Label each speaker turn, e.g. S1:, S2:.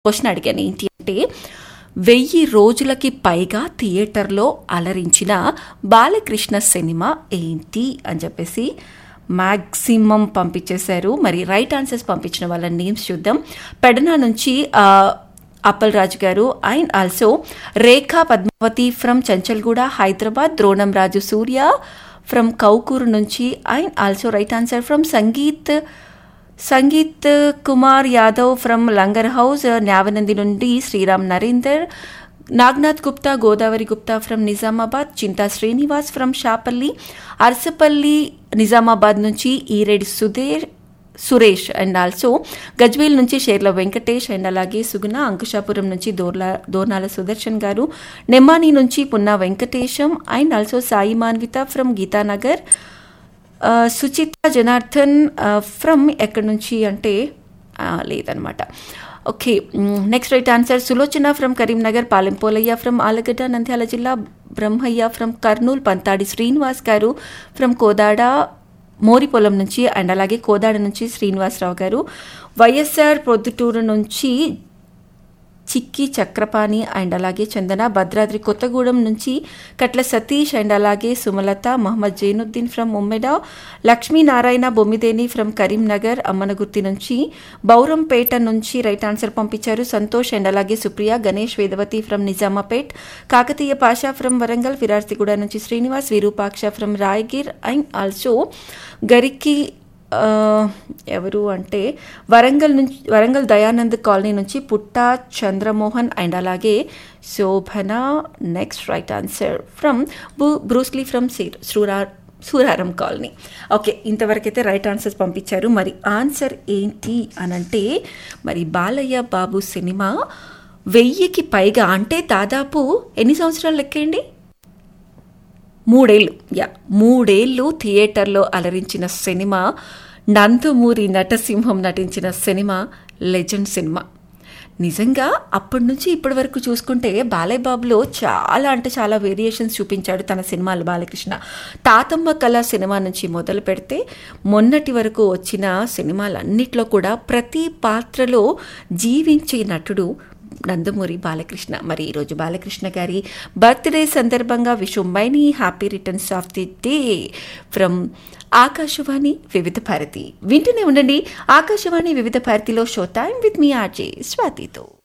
S1: question అడిగాను ఏంటి అంటే వెయ్యి రోజులకి పైగా థియేటర్లో అలరించిన బాలకృష్ణ సినిమా ఏంటి అని చెప్పేసి మ్యాక్సిమం పంపించేశారు మరి రైట్ ఆన్సర్స్ పంపించిన వాళ్ళ నేమ్స్ చూద్దాం పెడనా నుంచి ఆ, అప్పల్ రాజు గారు and also Rekha Padmavathi from Chanchalguda Hyderabad Dronam Raju Surya from Kaukuru నుంచి and also right answer from Sangeeth Sangeeth Kumar Yadav from Langar House Nyavanandi నుండి శ్రీరామ్ నరేందర్ నాగ్నాథ్ గుప్తా గోదావరి గుప్తా ఫ్రమ్ నిజామాబాద్ చింతా శ్రీనివాస్ ఫ్రమ్ షాపల్లి అరసపల్లి నిజామాబాద్ నుంచి ఈరెడ్డి సుధీర్ సురేష్ అండ్ ఆల్సో గజ్వేల్ నుంచి షేర్ల వెంకటేష్ అండ్ అలాగే సుగుణ అంకుశాపురం నుంచి దోర్లా దోర్నాల సుదర్శన్ గారు నెమ్మాని నుంచి Punna Venkatesham and also Sai Manvitha from Geethanagar ఆ, సుచిత జనార్దన్ ఫ్రమ్ ఎక్కడి నుంచి అంటే ఆ, లేదనమాట okay next right answer Sulochana from Karimnagar Palempolayya from Allagadda Nandyala జిల్లా బ్రహ్మయ్య ఫ్రమ్ కర్నూల్ పంతాడి శ్రీనివాస్ గారు ఫ్రమ్ కోదాడ మోరిపొలం నుంచి అండ్ అలాగే కోదాడ నుంచి శ్రీనివాసరావు గారు వైఎస్ఆర్ ప్రొద్దుటూరు నుంచి చిక్కి చక్రపాణి అండ్ అలాగే చందన భద్రాద్రి కొత్తగూడెం నుంచి కట్ల సతీష్ అండ్ అలాగే సుమలత మహమ్మద్ జైనుద్దీన్ ఫ్రమ్ ఉమ్మెడ లక్ష్మీనారాయణ బొమ్మిదేని ఫ్రమ్ కరీంనగర్ అమ్మనగుర్తి నుంచి బౌరంపేట నుంచి రైట్ ఆన్సర్ పంపించారు సంతోష్ అండ్ అలాగే సుప్రియ గణేష్ వేదవతి ఫ్రమ్ నిజామాపేట్ కాకతీయ పాషా ఫ్రమ్ వరంగల్ ఫిరార్తిగూడ నుంచి Srinivas Virupaksha from Rayagiri and also Gariki ఆ, ఎవరు అంటే వరంగల్ నుంచి వరంగల్ దయానంద్ కాలనీ నుంచి పుట్టా చంద్రమోహన్ అండ్ అలాగే Shobhana next right answer from బూ బ్రూస్లీ ఫ్రమ్ సూరా సూరారం కాలనీ ఓకే ఇంతవరకైతే రైట్ ఆన్సర్స్ పంపించారు మరి ఆన్సర్ ఏంటి అనంటే మరి బాలయ్య బాబు సినిమా వెయ్యికి పైగా అంటే దాదాపు ఎన్ని సంవత్సరాలు లెక్కేయండి మూడేళ్ళు యా మూడేళ్ళు థియేటర్లో అలరించిన సినిమా నందమూరి నటసింహం నటించిన సినిమా లెజెండ్ సినిమా నిజంగా అప్పటి నుంచి ఇప్పటి వరకు చూసుకుంటే బాలయ్య బాబులో చాలా అంటే చాలా వేరియేషన్స్ చూపించాడు తన సినిమాలు బాలకృష్ణ తాతమ్మ కళ సినిమా నుంచి మొదలు పెడితే మొన్నటి వరకు వచ్చిన సినిమాలన్నిట్లో కూడా ప్రతి పాత్రలో జీవించే నటుడు నందమూరి బాలకృష్ణ మరి ఈరోజు బాలకృష్ణ గారి బర్త్డే సందర్భంగా wish you many happy returns of the day from Akashvani Vividh Bharati వింటూనే ఉండండి ఆకాశవాణి వివిధ భారతిలో show time with me RJ స్వాతితో